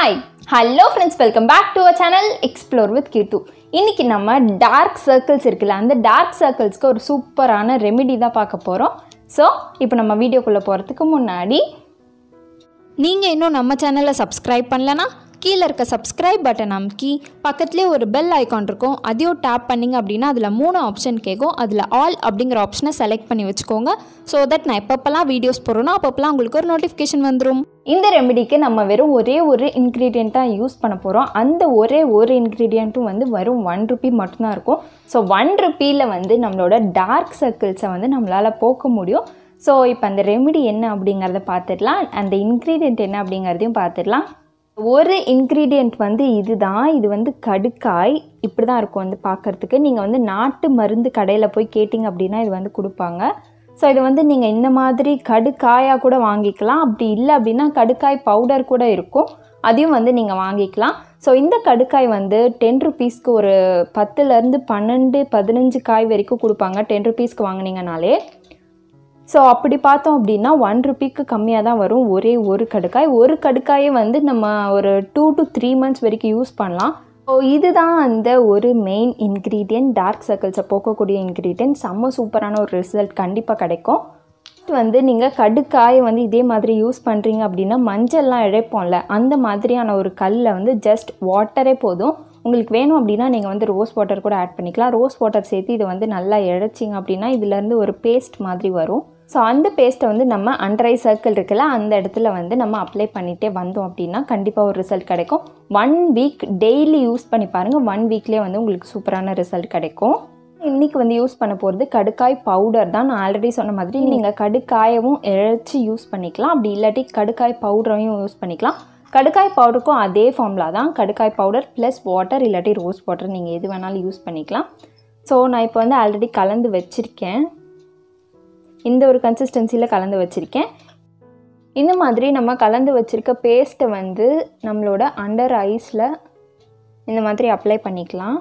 Hi hello friends welcome back to our channel explore with Keerthu இன்னைக்கு நம்ம dark circles இருக்குல்ல அந்த டார்க் சர்க்கிள்ஸ்க்கு ஒரு சூப்பரான ரெமெடி தான் பார்க்க போகிறோம் ஸோ இப்போ நம்ம வீடியோக்குள்ளே போகிறதுக்கு முன்னாடி நீங்கள் இன்னும் நம்ம சேனலை சப்ஸ்கிரைப் பண்ணலனா கீழே இருக்க சப்ஸ்கிரைப் பட்டன் அமுக்கி பக்கத்துலேயே ஒரு பெல் ஐக்கான் இருக்கும் அதையும் டேப் பண்ணிங்க அப்படின்னா அதில் மூணு ஆப்ஷன் கேட்கும் அதில் ஆல் அப்படிங்கிற ஆப்ஷனை செலக்ட் பண்ணி வச்சுக்கோங்க ஸோ தட் நான் எப்பப்பெல்லாம் வீடியோஸ் போடுறேனோ அப்பப்பெல்லாம் உங்களுக்கு ஒரு நோட்டிஃபிகேஷன் வந்துடும் இந்த ரெமெடிக்கு நம்ம வெறும் ஒரே ஒரு இன்க்ரீடியன்ட் தான் யூஸ் பண்ண போகிறோம் அந்த ஒரே ஒரு இன்க்ரீடியண்ட்டும் வந்து வெறும் ஒன் ருபி மட்டும்தான் இருக்கும் ஸோ ஒன் ருப்பியில் வந்து நம்மளோட டார்க் சர்க்கிள்ஸை வந்து நம்மளால் போக்க முடியும் ஸோ இப்போ அந்த ரெமெடி என்ன அப்படிங்கிறத பார்த்துடலாம் அந்த இன்க்ரீடியன்ட் என்ன அப்படிங்கிறதையும் பார்த்துடலாம் ஒரு இன்க்ரீடியண்ட் வந்து இதுதான் இது வந்து கடுக்காய் இப்படி தான் இருக்கும் வந்து பார்க்குறதுக்கு நீங்கள் வந்து நாட்டு மருந்து கடையில் போய் கேட்டிங்க அப்படின்னா இது வந்து கொடுப்பாங்க ஸோ இது வந்து நீங்கள் இந்த மாதிரி கடுக்காயாக கூட வாங்கிக்கலாம் அப்படி இல்லை அப்படின்னா கடுக்காய் பவுடர் கூட இருக்கும் அதையும் வந்து நீங்கள் வாங்கிக்கலாம் ஸோ இந்த கடுக்காய் வந்து டென் ருபீஸ்க்கு ஒரு பத்துலேருந்து பன்னெண்டு பதினஞ்சு காய் வரைக்கும் கொடுப்பாங்க டென் ருபீஸ்க்கு வாங்கினீங்கனாலே ஸோ அப்படி பார்த்தோம் அப்படின்னா ஒன் ருபிக்கு கம்மியாக தான் வரும் ஒரே ஒரு கடுக்காய் ஒரு கடுக்காயே வந்து நம்ம ஒரு டூ டு த்ரீ மந்த்ஸ் வரைக்கும் யூஸ் பண்ணலாம் ஸோ இதுதான் அந்த ஒரு மெயின் இன்க்ரீடியன்ட் டார்க் சர்க்கிள்ஸை போக்கக்கூடிய இன்க்ரீடியன்ட் செம்ம சூப்பரான ஒரு ரிசல்ட் கண்டிப்பாக கிடைக்கும் Next வந்து நீங்கள் கடுக்காயை வந்து இதே மாதிரி யூஸ் பண்ணுறீங்க அப்படின்னா மஞ்சள்லாம் இழைப்போம்ல அந்த மாதிரியான ஒரு கல்லில் வந்து ஜஸ்ட் வாட்டரே போதும் உங்களுக்கு வேணும் அப்படின்னா நீங்கள் வந்து ரோஸ் வாட்டர் கூட ஆட் பண்ணிக்கலாம் ரோஸ் வாட்டர் சேர்த்து இதை வந்து நல்லா இழைச்சிங்க அப்படின்னா இதுலேருந்து ஒரு பேஸ்ட் மாதிரி வரும் ஸோ அந்த பேஸ்ட்டை வந்து நம்ம அண்டர் ஐ சர்க்கிள் இருக்குல்ல அந்த இடத்துல வந்து நம்ம அப்ளை பண்ணிகிட்டே வந்தோம் அப்படின்னா கண்டிப்பாக ஒரு ரிசல்ட் கிடைக்கும் ஒன் வீக் டெய்லி யூஸ் பண்ணி பாருங்கள் ஒன் வீக்லேயே வந்து உங்களுக்கு சூப்பரான ரிசல்ட் கிடைக்கும் இன்றைக்கி வந்து யூஸ் பண்ண போகிறது கடுக்காய் பவுடர் தான் நான் ஆல்ரெடி சொன்ன மாதிரி நீங்கள் கடுக்காயவும் இழைச்சி யூஸ் பண்ணிக்கலாம் அப்படி இல்லாட்டி கடுக்காய் பவுடரையும் யூஸ் பண்ணிக்கலாம் கடுக்காய் பவுடருக்கும் அதே ஃபார்முலா தான் கடுக்காய் பவுடர் ப்ளஸ் வாட்டர் இல்லாட்டி ரோஸ் வாட்டர் நீங்கள் எது வேணாலும் யூஸ் பண்ணிக்கலாம் ஸோ நான் இப்போ வந்து ஆல்ரெடி கலந்து வச்சுருக்கேன் இந்த ஒரு கன்சிஸ்டன்சியில் கலந்து வச்சுருக்கேன் இந்த மாதிரி நம்ம கலந்து வச்சுருக்க பேஸ்ட்டை வந்து நம்மளோட அண்டர் ஐஸில் இந்த மாதிரி அப்ளை பண்ணிக்கலாம்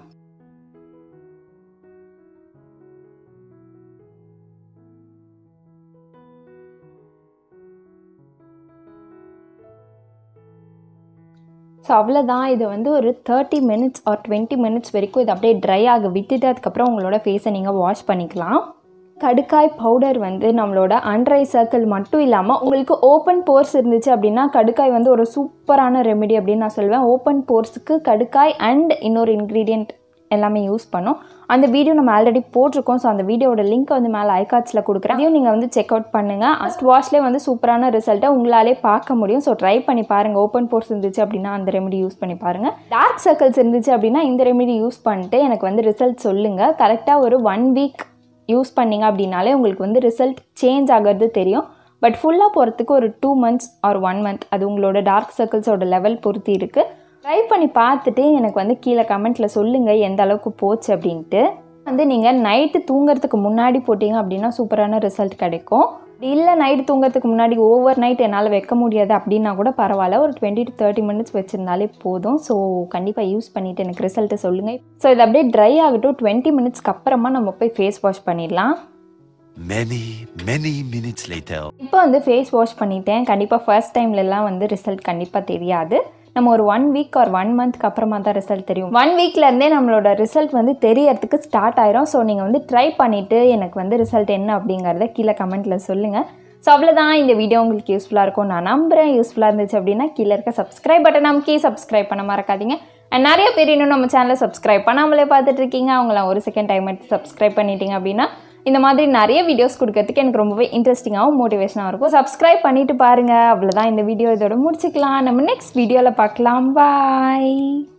ஸோ அவ்வளோதான் இது வந்து ஒரு thirty minutes or twenty minutes வரைக்கும் இது அப்படியே ட்ரை ஆக விட்டுட்டு அதுக்கப்புறம் உங்களோட ஃபேஸை நீங்கள் வாஷ் பண்ணிக்கலாம் கடுக்காய் பவுடர் வந்து நம்மளோட அண்ட்ரை சர்க்கிள் மட்டும் இல்லாமல் உங்களுக்கு ஓப்பன் போர்ஸ் இருந்துச்சு அப்படின்னா கடுக்காய் வந்து ஒரு சூப்பரான ரெமெடி அப்படின்னு நான் சொல்லுவேன் ஓப்பன் போர்ஸுக்கு கடுக்காய் அண்ட் இன்னொரு இன்க்ரீடியண்ட் எல்லாமே யூஸ் பண்ணோம் அந்த வீடியோ நம்ம ஆல்ரெடி போட்டிருக்கோம் ஸோ அந்த வீடியோட லிங்க் வந்து மேலே ஐகாட்ஸில் கொடுக்குறேன் அதையும் நீங்கள் வந்து செக் அவுட் பண்ணுங்கள் ஃபஸ்ட் வாஷ்லேயே வந்து சூப்பரான ரிசல்ட்டை உங்களாலே பார்க்க முடியும் ஸோ ட்ரை பண்ணி பாருங்கள் ஓப்பன் போர்ஸ் இருந்துச்சு அப்படின்னா அந்த ரெமெடி யூஸ் பண்ணி பாருங்கள் டார்க் சர்க்கிள்ஸ் இருந்துச்சு அப்படின்னா இந்த ரெமெடி யூஸ் பண்ணிட்டு எனக்கு வந்து ரிசல்ட் சொல்லுங்கள் கரெக்டாக ஒரு ஒன் வீக் யூஸ் பண்ணிங்க அப்படின்னாலே உங்களுக்கு வந்து ரிசல்ட் சேஞ்ச் ஆகிறது தெரியும் பட் ஃபுல்லாக போகிறதுக்கு ஒரு two months or one month அது உங்களோட டார்க் சர்க்கிள்ஸோட லெவல் பொறுத்து இருக்குது ட்ரை பண்ணி பார்த்துட்டு எனக்கு வந்து கீழே கமெண்ட்டில் சொல்லுங்கள் எந்த அளவுக்கு போச்சு அப்படின்ட்டு வந்து நீங்கள் நைட்டு தூங்குறதுக்கு முன்னாடி போட்டிங்க அப்படின்னா சூப்பரான ரிசல்ட் கிடைக்கும் இல்லை நைட்டு தூங்குறதுக்கு முன்னாடி ஓவர் நைட் என்னால் வைக்க முடியாது அப்படின்னா கூட பரவாயில்ல ஒரு டுவெண்ட்டி டு தேர்ட்டி மினிட்ஸ் வச்சுருந்தாலே போதும் ஸோ கண்டிப்பாக யூஸ் பண்ணிவிட்டு எனக்கு ரிசல்ட்டை சொல்லுங்கள் ஸோ இது அப்படியே ட்ரை ஆகட்டும் டுவெண்ட்டி மினிட்ஸ்க்கு அப்புறமா நம்ம போய் ஃபேஸ் வாஷ் பண்ணிடலாம் Many, many minutes later. இப்போ வந்து ஃபேஸ் வாஷ் பண்ணிட்டேன் கண்டிப்பாக ஃபர்ஸ்ட் டைம்லலாம் வந்து ரிசல்ட் கண்டிப்பாக தெரியாது நம்ம ஒரு ஒன் வீக் ஆர் ஒன் மந்த்க்கு அப்புறமா தான் ரிசல்ட் தெரியும் ஒன் வீக்லேருந்தே நம்மளோட ரிசல்ட் வந்து தெரியறதுக்கு ஸ்டார்ட் ஆயிரும் ஸோ நீங்கள் வந்து ட்ரை பண்ணிவிட்டு எனக்கு வந்து ரிசல்ட் என்ன அப்படிங்கிறத கீழே கமெண்ட்டில் சொல்லுங்கள் ஸோ அவ்வளோதான் இந்த வீடியோ உங்களுக்கு யூஸ்ஃபுல்லாக இருக்கும் நான் நம்புகிறேன் யூஸ்ஃபுல்லாக இருந்துச்சு அப்படின்னா கீழே இருக்க சப்ஸ்கிரைப் பட்டன் நமக்கே சப்ஸ்கிரைப் பண்ண மறக்காதீங்க அண்ட் நிறைய பேர் இன்னும் நம்ம சேனலை சப்ஸ்கிரைப் பண்ணாமலே பார்த்துட்டு இருக்கீங்க அவங்களாம் ஒரு செகண்ட் டைம் எடுத்து சப்ஸ்கிரைப் பண்ணிட்டீங்க அப்படின்னா இந்த மாதிரி நிறைய வீடியோஸ் கொடுக்கறதுக்கு எனக்கு ரொம்பவே இன்ட்ரெஸ்டிங்காகவும் மோட்டிவேஷனாகவும் இருக்கும் சப்ஸ்கிரைப் பண்ணிட்டு பாருங்கள் அவ்வளோதான் இந்த வீடியோ இதோட முடிச்சுக்கலாம் நம்ம நெக்ஸ்ட் வீடியோவில் பார்க்கலாம் பாய்